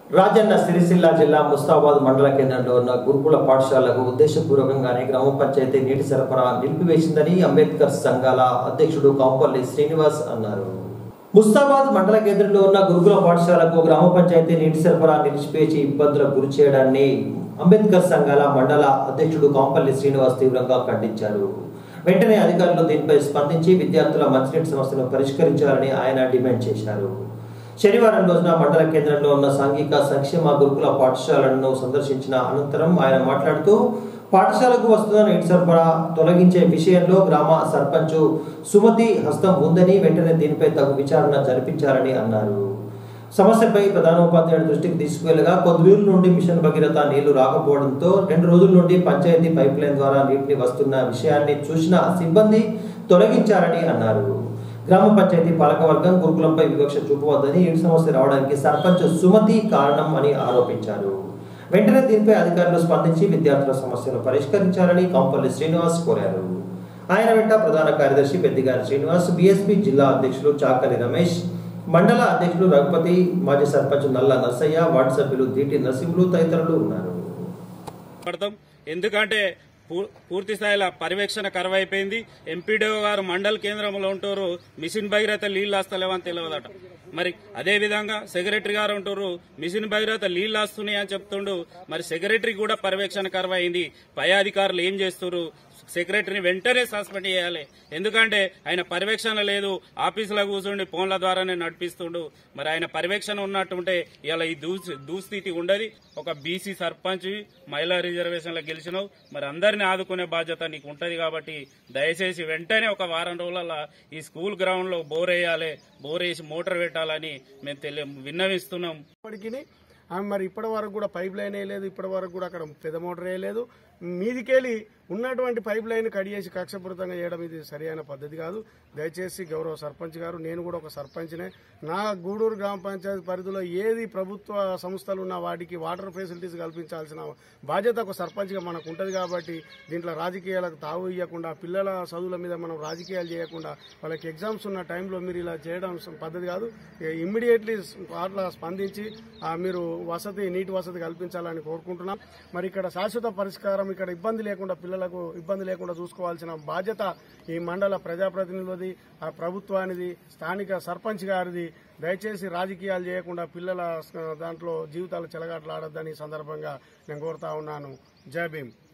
రాజన్న సిరిసిల్ల జిల్లా ముస్తాబాద్ మండల కేంద్రంలో ఉన్న గురుకుల పాఠశాలకు ఉద్దేశపూర్వకంగానే గ్రామ పంచాయతీ నీటి సరఫరా నిలిపివేసిందని అంబేద్కర్ సంఘాల అధ్యక్షుడు కాంపల్లి శ్రీనివాస్ అన్నారు ముస్తాబాద్ మండల కేంద్రంలో ఉన్న గురుకుల పాఠశాలకు గ్రామ పంచాయతీ నీటి సరఫరా నిలిచిపేసి ఇబ్బందులకు గురి చేయడాన్ని అంబేద్కర్ సంఘాల మండల అధ్యక్షుడు కాంపల్లి శ్రీనివాస్ తీవ్రంగా ఖండించారు వెంటనే అధికారులు దీనిపై స్పందించి విద్యార్థుల మంచినీటి సమస్యను పరిష్కరించాలని ఆయన డిమాండ్ చేశారు శనివారం రోజున మండల కేంద్రంలో ఉన్న సాంఘిక సంక్షేమ గురుకుల పాఠశాలను సందర్శించిన అనంతరం ఆయన మాట్లాడుతూ పాఠశాలకు వస్తున్న నీటి సరఫరా తొలగించే విషయంలో గ్రామ సర్పంచ్ సుమతి హస్తం ఉందని వెంటనే దీనిపై తగు విచారణ జరిపించాలని అన్నారు సమస్యపై ప్రధానోపాధ్యాయుడి దృష్టికి తీసుకువెళ్లగా కొద్దిూరు నుండి మిషన్ భగీరథ నీళ్లు రాకపోవడంతో రెండు రోజుల నుండి పంచాయతీ పైప్ లైన్ ద్వారా నీటిని వస్తున్న విషయాన్ని చూసిన సిబ్బంది తొలగించారని అన్నారు గ్రామ పంచాయతీ పాలకవర్గం గురుకులంపై వివక్ష చూపవద్దని నీటి సమస్య రావడానికి సర్పంచ్ సుమతి కారణం అని ఆరోపించారు వెంటనే దీనిపై అధికారులు స్పందించి విద్యార్థుల సమస్యను పరిష్కరించాలని కంపల్లి శ్రీనివాస్ కోరారు ఆయన వెంట ప్రధాన కార్యదర్శి పెద్దిగారి శ్రీనివాస్ బీఎస్పీ జిల్లా అధ్యక్షులు చాకలి రమేష్ మండల అధ్యక్షులు రఘుపతి మాజీ సర్పంచ్ నల్ల నర్సయ్య వార్డు సభ్యులు దీటి నరసింహులు తదితరులు ఉన్నారు పడతాం ఎందుకంటే పూ- పూర్తి స్థాయిలో పర్యవేక్షణ కరువైపోయింది ఎంపీడీఓ గారు మండల కేంద్రంలో ఉంటారు మిషన్ భగీరథ నీళ్లు వస్తలేవని తెలియదట మరి అదే విధంగా సెక్రటరీ గారు ఉంటారు మిషన్ భగీరథ నీళ్లు వస్తున్నాయి అని చెప్తుండు మరి సెక్రటరీ కూడా పర్యవేక్షణ కరువైంది పై అధికారులు ఏం చేస్తారు సెక్రటరీని వెంటనే సస్పెండ్ చేయాలి ఎందుకంటే ఆయన పర్యవేక్షణ లేదు ఆఫీసులో కూర్చుండి ఫోన్ల ద్వారానే నడిపిస్తుండు మరి ఆయన పర్యవేక్షణ ఉన్నట్టుంటే ఇలా ఈ దూస్ దూస్థితి ఉండదు ఒక బీసీ సర్పంచ్ మహిళా రిజర్వేషన్లో గెలిచినావు మరి అందరిని ఆదుకునే బాధ్యత నీకు ఉంటది కాబట్టి దయచేసి వెంటనే ఒక వారం రోజులలో ఈ స్కూల్ గ్రౌండ్ లో బోర్ వేయాలి బోర్ వేసి మోటార్ పెట్టాలని మేము తెలియ విన్నవిస్తున్నాం ఇప్పటికి ఆమె మరి ఇప్పటి వరకు కూడా పైప్ లైన్ వేయలేదు ఇప్పటి వరకు కూడా అక్కడ పెద్ద మోటార్ వేయలేదు మీదికెళ్ళి ఉన్నటువంటి పైప్ లైన్ కడిగేసి కక్షపూరితంగా చేయడం ఇది సరైన పద్ధతి కాదు దయచేసి గౌరవ సర్పంచ్ గారు నేను కూడా ఒక సర్పంచ్నే నా గూడూరు గ్రామ పంచాయతీ పరిధిలో ఏది ప్రభుత్వ సంస్థలు ఉన్న వాటికి వాటర్ ఫెసిలిటీస్ కల్పించాల్సిన బాధ్యత ఒక సర్పంచ్గా మనకు ఉంటుంది కాబట్టి దీంట్లో రాజకీయాలకు తావు ఇవ్వకుండా పిల్లల చదువుల మీద మనం రాజకీయాలు చేయకుండా వాళ్ళకి ఎగ్జామ్స్ ఉన్న టైంలో మీరు ఇలా చేయడం పద్ధతి కాదు ఇమ్మీడియట్లీ అట్లా స్పందించి ఆ, మీరు వసతి నీటి వసతి కల్పించాలని కోరుకుంటున్నాం మరి ఇక్కడ శాశ్వత పరిష్కారం ఇక్కడ ఇబ్బంది లేకుండా పిల్లలకు ఇబ్బంది లేకుండా చూసుకోవాల్సిన బాధ్యత ఈ మండల ప్రజాప్రతినిధులది ఆ ప్రభుత్వానిది స్థానిక సర్పంచ్ గారిది దయచేసి రాజకీయాలు చేయకుండా పిల్లల ఆ, దాంట్లో జీవితాలు చెలగాటలాడొద్దని ఈ సందర్భంగా నేను కోరుతా ఉన్నాను జై భీమ్